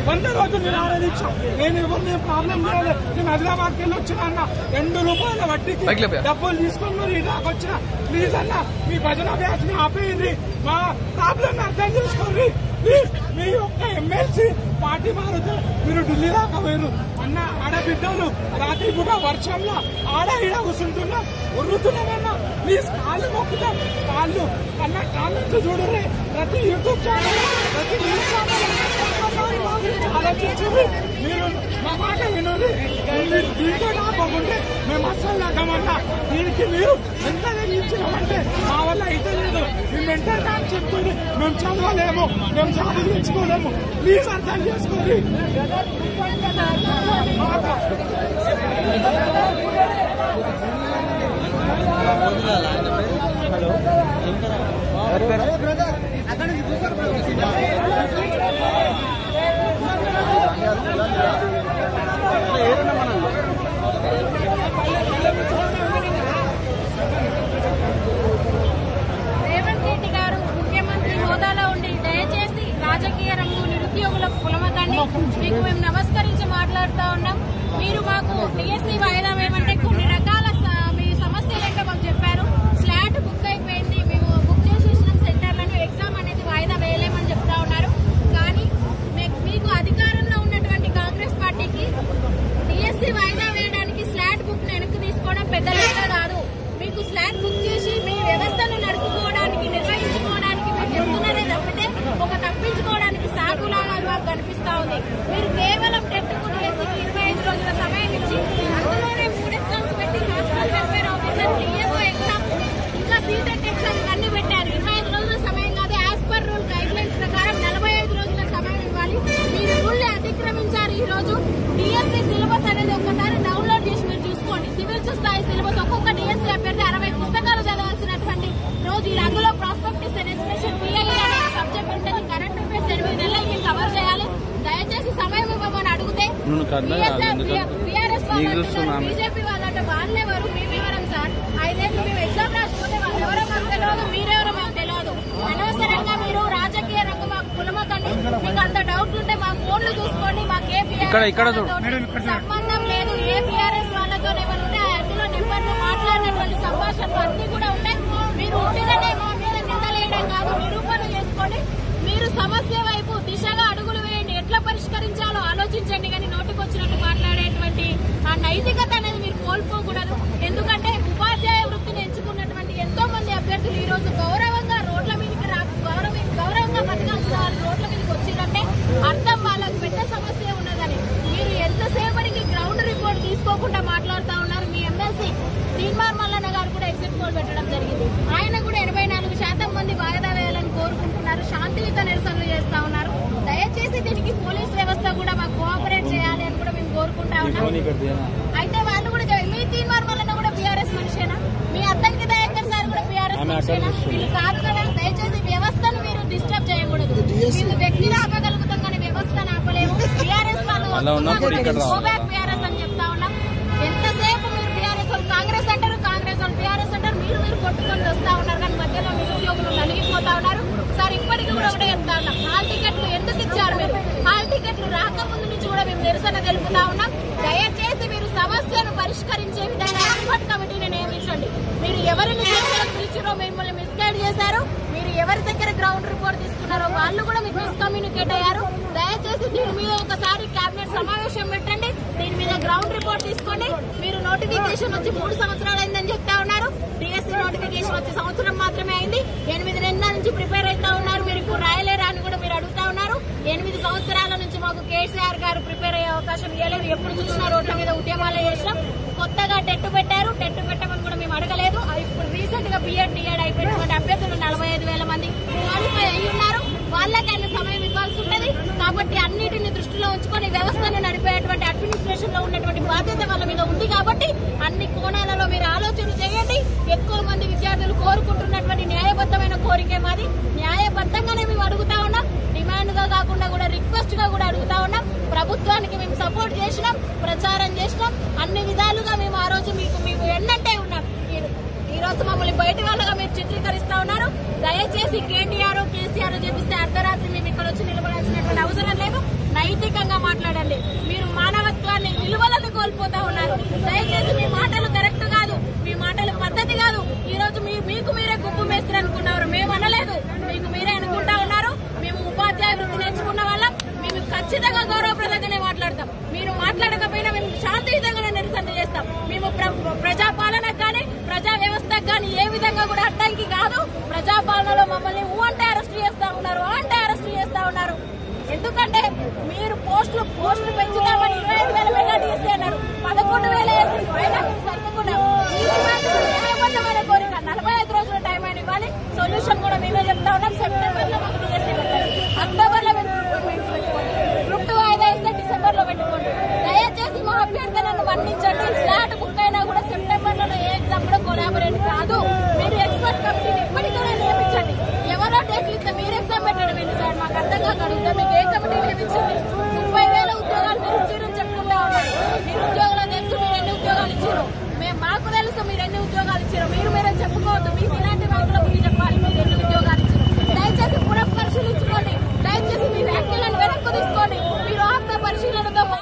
వంద రోజులు నిరాహార దీక్ష నేను ఎవరిని ప్రాబ్లం చేయలేదు నేను హైదరాబాద్కి వెళ్ళి వచ్చిన అన్న రెండు రూపాయల వడ్డీకి బైక్ లేపయ్యా. డబ్బులు తీసుకొని మరి ఇలాగ వచ్చిన ప్లీజ్ అన్న మీ భజన బ్యాచ్ ని ఆపేయండి మా ప్రాబ్లం అర్థం చేసుకోండి ప్లీజ్ మీ యొక్క ఎమ్మెల్సీ పార్టీ మారుతూ మీరు ఢిల్లీ దాకా పోయారు అన్న ఆడబిడ్డలు రాత్రి పూట వర్షంలో ఆడ ఈడ కూర్చుంటున్నాం ఉరుతున్నామన్నా ప్లీజ్ కాళ్ళు మొక్కుతాం కాళ్ళు అన్న కాళ్ళు నుంచి చూడరే ప్రతి యూట్యూబ్ ఛానల్ ప్రతి న్యూస్ ఛానల్ ఒక్కసారి మా గురించి ఆలోచించండి మీరు మా మాట వినండి మీరు దీంతో కాకుండా మేము అస్సలు నగ్గమన్నా దీనికి మీరు ఎంత తగ్గించినామంటే మా వల్ల అయితే లేదు మేము ఎంటర్ కాదు చెప్తుంది మేము చదవలేము మేము చదువు తెచ్చుకోలేము ప్లీజ్ అర్థం చేసుకోండి రేవంత్ రెడ్డి గారు ముఖ్యమంత్రి హోదాలో ఉండి దయచేసి రాజకీయ రంగు నిరుద్యోగులకు కులమకండి మీకు మేము నమస్కరించి మాట్లాడుతూ ఉన్నాం మీరు మాకు డిఎస్సీ వాయిదా వేయమంటే కొన్ని రకాల స- మీ సమస్యలు ఏంటో మాకు చెప్పారు స్లాట్ బుక్ అయిపోయింది మేము బుక్ చేసేసిన సెంటర్లను ఎగ్జామ్ అనేది వాయిదా వేయలేమని చెప్తా ఉన్నారు కానీ మీ- మీకు అధికారంలో ఉన్నటువంటి కాంగ్రెస్ పార్టీకి డిఎస్సీ వాయిదా వేయడానికి స్లాట్ బుక్ వెనక్కి తీసుకోవడం పెద్ద లెక్క కాదు మీకు స్లాట్ బుక్ చేసి మీ వ్యవస్థను నడుపుకోవడానికి నిర్వహించుకోవడానికి మీరు చెప్తున్నారే తప్పితే ఒక తప్పించుకోవడానికి సాకులాగా అది మాకు కనిపిస్తా ఉంది మీరు కేవలం టెట్ డిఎస్సీకి ఇరవై ఐదు రోజుల సమయం ఇచ్చి అందులోనే మూడు ఎగ్జామ్స్ పెట్టి hostel welfare officer TSO exam ఇంకా సీటెట్ ఎగ్జామ్ ఇవన్నీ పెట్టారు ఇరవై ఐదు రోజుల సమయం కాదు as per rule guidelines ప్రకారం నలభై ఐదు రోజుల సమయం ఇవ్వాలి మీరు రూల్ అతిక్రమించారు ఈ రోజు డిఎస్సీ సిలబస్ అనేది ఒక్కసారి డౌన్లోడ్ చేసి మీరు చూసుకోండి సివిల్స్ స్థాయి సిలబస్ ఒక్కొక్క డిఎస్సీ అభ్యర్థి అరవై పుస్తకాలు చదవాల్సినటువంటి రోజు ఈ అందులో ప్రాస్పెక్టిస్ అండ్ ఎక్స్ప్రెషన్ పిఐఈ అనే సబ్జెక్ట్ ఉంటుంది కరెంట్ అఫేర్స్ ఎనిమిది నెలలు మీరు కవర్ చేయాలి దయచేసి సమయం ఇవ్వమని అడిగితే నువ్వు కన్నా బీఆర్ఎస్ నీకు చూస్తున్నా ఆమె. బీజేపీ వాళ్ళంటే వాళ్ళెవరు మేమెవరం సార్ ఐదేళ్ళు మేము ఎగ్జామ్ రాసిపోతే వాళ్ళు ఎవరో మాకు తెలియదు మీరెవరో మాకు తెలియదు అనవసరంగా మీరు రాజకీయ రంగు మాకు కులమకండి మీకు అంత డౌట్ ఉంటే మా ఫోన్లు చూసుకోండి మాకు ఏ ఇక్కడ- ఇక్కడ చూడు. వాళ్ళతోని సంబంధం లేదు ఏ బీఆర్ఎస్ వాళ్ళతో ఏమైనా ఉంటే అందులో నెంబర్లు మాట్లాడినటువంటి సంభాషణలు అన్ని కూడా ఉన్నాయి మీరు ఉండిననే మా మీద నిందలేయడం కాదు నిరూపణ చేసుకోండి మీరు సమస్య వైపు దిశగా అడుగులు వేయండి ఎట్లా పరిష్కరించాలో ఆలోచించండి కానీ నోటికొచ్చినట్టు మాట్లాడేటువంటి ఆ నైతికత అనేది మీరు కోల్పోకూడదు ఎందుకంటే ఉపాధ్యాయ వృత్తిని ఎంచుకున్నటువంటి ఎంతో మంది అభ్యర్థులు ఈ రోజు గౌరవంగా రోడ్ల మీదకి రా గౌరవ గౌరవంగా బతకాల్సిన వాళ్ళు రోడ్ల మీదకి వచ్చిందంటే అర్థం వాళ్ళకి పెద్ద సమస్య ఉన్నదని మీరు ఎంతసేపటికి గ్రౌండ్ రిపోర్ట్ తీసుకోకుండా మాట్లాడుతా ఉన్నారు మీ ఎమ్మెల్సీ తీన్మార్ మల్లన్న గారు కూడా ఎగ్జిట్ పోల్ పెట్టడం జరిగింది ఆయన కూడా ఎనభై నాలుగు శాతం మంది వాయిదా వేయాలని కోరుకుంటున్నారు శాంతియుత నిరసనలు చేస్తా ఉన్నారు దయచేసి దీనికి పోలీస్ వ్యవస్థ కూడా మాకు కోఆపరేట్ చేయాలి అని కూడా మేము కోరుకుంటా ఉన్నాం అయితే వాళ్ళు కూడా చెప్పారు. మీ తీన్మార్ మల్లన్న కూడా బీఆర్ఎస్ మనిషేనా మీ అద్దంకి దయాకర్ సార్ కూడా బీఆర్ఎస్ మనిషేనా వీళ్ళు కాదు కదా దయచేసి వ్యవస్థను మీరు డిస్టర్బ్ చేయకూడదు మీరు వ్యక్తిని ఆపగలుగుతాం కానీ వ్యవస్థను ఆపలేము బీఆర్ఎస్ వాళ్ళు అలా ఉన్నప్పుడు ఇక్కడ రావాలి. గోబ్యాక్ బీఆర్ఎస్ అని చెప్తా ఉన్నాం ఎంతసేపు మీరు బీఆర్ఎస్ వాళ్ళు కాంగ్రెస్ అంటారు కాంగ్రెస్ వాళ్ళు బీఆర్ఎస్ అంటారు మీరు మీరు కొట్టుకొని వస్తా ఉన్నారు కానీ మధ్యలో నిరుద్యోగులు నలిగిపోతా ఉన్నారు సార్ ఇప్పటికీ కూడా ఒకటే చెప్తా ఉన్నాం హాల్ టికెట్లు ఎందుకు ఇచ్చారు మీరు హాల్ టికెట్లు రాకముందు నుంచి కూడా మేము నిరసన తెలుపుతా ఉన్నాం దయచేసి మీరు సమస్యను పరిష్కరించే విధంగా ఎక్స్పర్ట్ కమిటీని నియమించండి మీరు ఎవరిని చర్చలకు పిలిచారో మిమ్మల్ని మిస్గైడ్ చేశారు మీరు ఎవరి దగ్గర గ్రౌండ్ రిపోర్ట్ తీసుకున్నారో వాళ్ళు కూడా మీకు మిస్కమ్యూనికేట్ అయ్యారు దయచేసి దీని మీద ఒకసారి కేబినెట్ సమావేశం పెట్టండి దీని మీద గ్రౌండ్ రిపోర్ట్ తీసుకోండి మీరు నోటిఫికేషన్ వచ్చి మూడు సంవత్సరాలు అయిందని చెప్తా ఉన్నారు డిఎస్సీ నోటిఫికేషన్ వచ్చి సంవత్సరం మాత్రమే అయింది ఎనిమిది నెలల నుంచి ప్రిపేర్ అవుతా ఉన్నారు మీరు ఇప్పుడు రాయలేరా అని కూడా మీరు అడుగుతా ఉన్నారు ఎనిమిది సంవత్సరాల నుంచి మాకు కేసీఆర్ గారు ప్రిపేర్ అయ్యే అవకాశం ఇవ్వలేదు ఎప్పుడు చూసినా రోడ్ల మీద ఉద్యమాలు చేసినాం కొత్తగా టెట్ పెట్టారు టెట్ పెట్టమని కూడా మేము అడగలేదు అది ఇప్పుడు రీసెంట్ గా బిఎడ్ డిఎడ్ అయిపోయినటువంటి అభ్యర్థులు నలభై ఐదు వేల మంది క్వాలిఫై అయ్యి ఉన్నారు వాళ్ళకైనా సమయం ఇవ్వాల్సి ఉంటది కాబట్టి అన్నిటిని దృష్టిలో ఉంచుకొని వ్యవస్థను నడిపేటువంటి అడ్మినిస్ట్రేషన్ లో ఉన్నటువంటి బాధ్యత వాళ్ళ మీద ఉంది కాబట్టి అన్ని కోణాలలో మీరు ఆలోచన చేయండి ఎక్కువ మంది విద్యార్థులు కోరుకుంటున్నటువంటి న్యాయబద్ధమైన కోరికే మాది న్యాయబద్ధంగానే మేము అడుగుతా ఉన్నాం డిమాండ్ గా కాకుండా కూడా రిక్వెస్ట్ గా కూడా అడుగుతా ఉన్నాం ప్రభుత్వానికి మేము సపోర్ట్ చేసినాం ప్రచారం చేసినాం అన్ని విధాలుగా మేము ఆ రోజు మీకు మీకు ఎన్నంటే ఉన్నాం ఈ- ఈ రోజు మమ్మల్ని బయట వాళ్ళగా మీరు చిత్రీకరిస్తా ఉన్నారు దయచేసి కేటీఆర్ కేసీఆర్ చెప్పిస్తే అర్ధరాత్రి మేము ఇక్కడ వచ్చి నిలబడాల్సినటువంటి అవసరం లేదు నైతిక వెళ్ళిపోతా ఉన్నారు దయచేసి మీ మాటలు కరెక్ట్ కాదు మీ మాటలు పద్ధతి కాదు ఈ రోజు మీ మీకు మీరే గుప్పు మేస్త్రి అనుకున్నారు మేము అనలేదు మీకు మీరే అనుకుంటా ఉన్నారు మేము ఉపాధ్యాయ వృత్తి నేర్చుకున్న వాళ్ళం మేము ఖచ్చితంగా గౌరవప్రదంగానే మాట్లాడతాం మీరు మాట్లాడకపోయినా మేము శాంతియుతంగానే నిరసన చేస్తాం మేము ప్ర- ప్రజాపాలనకు కానీ ప్రజా వ్యవస్థకు కానీ ఏ విధంగా కూడా అడ్డంకి కాదు ప్రజాపాలనలో మమ్మల్ని ఊ అంటే అరెస్ట్ చేస్తా ఉన్నారు ఆ అంటే అరెస్ట్ చేస్తా ఉన్నారు ఎందుకంటే మీరు పోస్టులు పోస్టులు పెంచుతామని ఇరవై ఐదు వేల మెగా డిఎస్సీ అన్నారు పదకొండు వేల వేసి అయినా మేము సర్దుకున్నాం ఈ డిమాండ్ న్యాయబద్ధమైన కోరిక నలభై ఐదు రోజుల టైం అయినా ఇవ్వాలి సొల్యూషన్ కూడా మేమే చెప్తా ఉన్నాం సెప్టెంబర్ లో మాకు